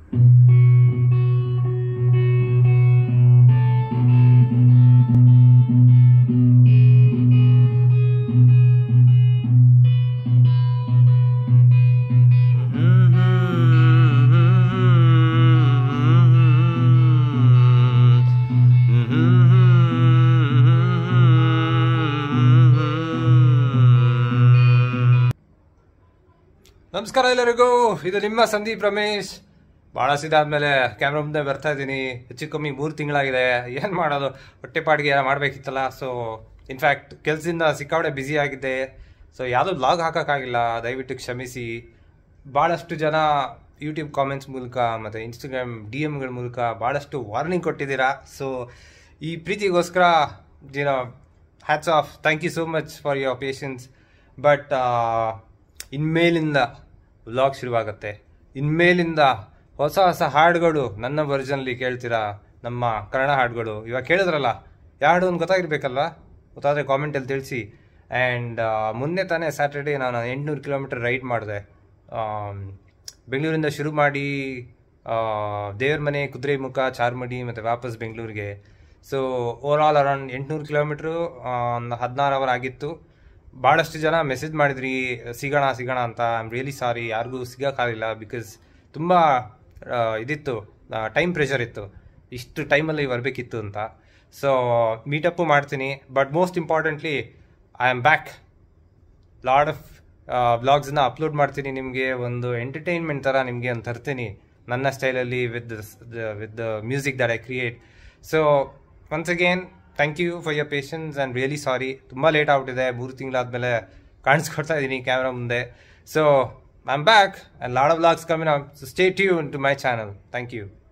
ನಮಸ್ಕಾರ ಎಲ್ಲರಿಗೂ ಇದು ನಿಮ್ಮ ಸಂದೀಪ್ ರಮೇಶ್ ಭಾಳ ಸಿದ ಆದಮೇಲೆ ಕ್ಯಾಮ್ರಾ ಮುಂದೆ ಬರ್ತಾ ಇದ್ದೀನಿ ಹೆಚ್ಚು ಕಮ್ಮಿ ಮೂರು ತಿಂಗಳಾಗಿದೆ ಏನು ಮಾಡೋದು ಹೊಟ್ಟೆಪಾಡಿಗೆ ಏನೋ ಮಾಡಬೇಕಿತ್ತಲ್ಲ ಸೊ ಇನ್ಫ್ಯಾಕ್ಟ್ ಕೆಲಸದಿಂದ ಸಿಕ್ಕಾಪಟ್ಟೆ ಬ್ಯುಸಿ ಆಗಿದ್ದೆ ಸೊ ಯಾವುದೋ ಬ್ಲಾಗ್ ಹಾಕೋಕ್ಕಾಗಿಲ್ಲ ದಯವಿಟ್ಟು ಕ್ಷಮಿಸಿ ಭಾಳಷ್ಟು ಜನ ಯೂಟ್ಯೂಬ್ ಕಾಮೆಂಟ್ಸ್ ಮೂಲಕ ಮತ್ತು ಇನ್ಸ್ಟಾಗ್ರಾಮ್ ಡಿ ಎಮ್ಗಳ ಮೂಲಕ ಭಾಳಷ್ಟು ವಾರ್ನಿಂಗ್ ಕೊಟ್ಟಿದ್ದೀರಾ ಸೊ ಈ ಪ್ರೀತಿಗೋಸ್ಕರ ಏನೋ hats off thank you so much for your patience but ಇನ್ಮೇಲಿಂದ ವ್ಲಾಗ್ ಶುರುವಾಗುತ್ತೆ ಇನ್ಮೇಲಿಂದ ಹೊಸ ಹೊಸ ಹಾಡುಗಳು ನನ್ನ ವರ್ಜನ್ಲಿ ಕೇಳ್ತೀರಾ ನಮ್ಮ ಕನ್ನಡ ಹಾಡುಗಳು ಇವಾಗ ಕೇಳಿದ್ರಲ್ಲ ಯಾರು ಅಂತ ಗೊತ್ತಾಗಿರ್ಬೇಕಲ್ವಾ ಗೊತ್ತಾದರೆ ಕಾಮೆಂಟಲ್ಲಿ ತಿಳಿಸಿ ಆ್ಯಂಡ್ ಮೊನ್ನೆ ತಾನೇ ಸ್ಯಾಟರ್ಡೇ ನಾನು ಎಂಟುನೂರು ಕಿಲೋಮೀಟರ್ ರೈಡ್ ಮಾಡಿದೆ ಬೆಂಗಳೂರಿಂದ ಶುರು ಮಾಡಿ ದೇವ್ರ ಮನೆ ಕುದುರೆಮುಖ ಚಾರ್ಮಡಿ ಮತ್ತು ವಾಪಸ್ ಬೆಂಗಳೂರಿಗೆ ಸೊ ಓವರ್ ಆಲ್ ಅರೌಂಡ್ ಎಂಟುನೂರು ಕಿಲೋಮೀಟ್ರು ಒಂದು ಹದಿನಾರು ಅವರ್ ಆಗಿತ್ತು ಭಾಳಷ್ಟು ಜನ ಮೆಸೇಜ್ ಮಾಡಿದ್ರಿ ಸಿಗೋಣ ಸಿಗೋಣ ಅಂತ ಐ ಆಮ್ ರಿಯಲಿ ಸಾರಿ ಯಾರಿಗೂ ಸಿಗೋಕ್ಕಾಗಲಿಲ್ಲ ಬಿಕಾಸ್ ತುಂಬ ಇದಿತ್ತು ಟೈಮ್ ಪ್ರೆಷರ್ ಇತ್ತು ಇಷ್ಟು ಟೈಮಲ್ಲಿ ಬರಬೇಕಿತ್ತು ಅಂತ ಸೊ ಮೀಟಪ್ಪು ಮಾಡ್ತೀನಿ but most importantly I am back load of ಬ್ಲಾಗ್ಸ್ನ ಅಪ್ಲೋಡ್ ಮಾಡ್ತೀನಿ ನಿಮಗೆ ಒಂದು ಎಂಟರ್ಟೈನ್ಮೆಂಟ್ ಥರ ನಿಮಗೆ ಒಂದು ತರ್ತೀನಿ ನನ್ನ ಸ್ಟೈಲಲ್ಲಿ with with the music that I create so once again thank you for your patience and really sorry ತುಂಬ ಲೇಟ್ ಆಗ್ಬಿಟ್ಟಿದೆ ಮೂರು ತಿಂಗಳಾದಮೇಲೆ ಕಾಣಿಸ್ಕೊಡ್ತಾ ಇದ್ದೀನಿ ಕ್ಯಾಮ್ರಾ ಮುಂದೆ so I am back and load of vlogs coming stay tune to my channel thank you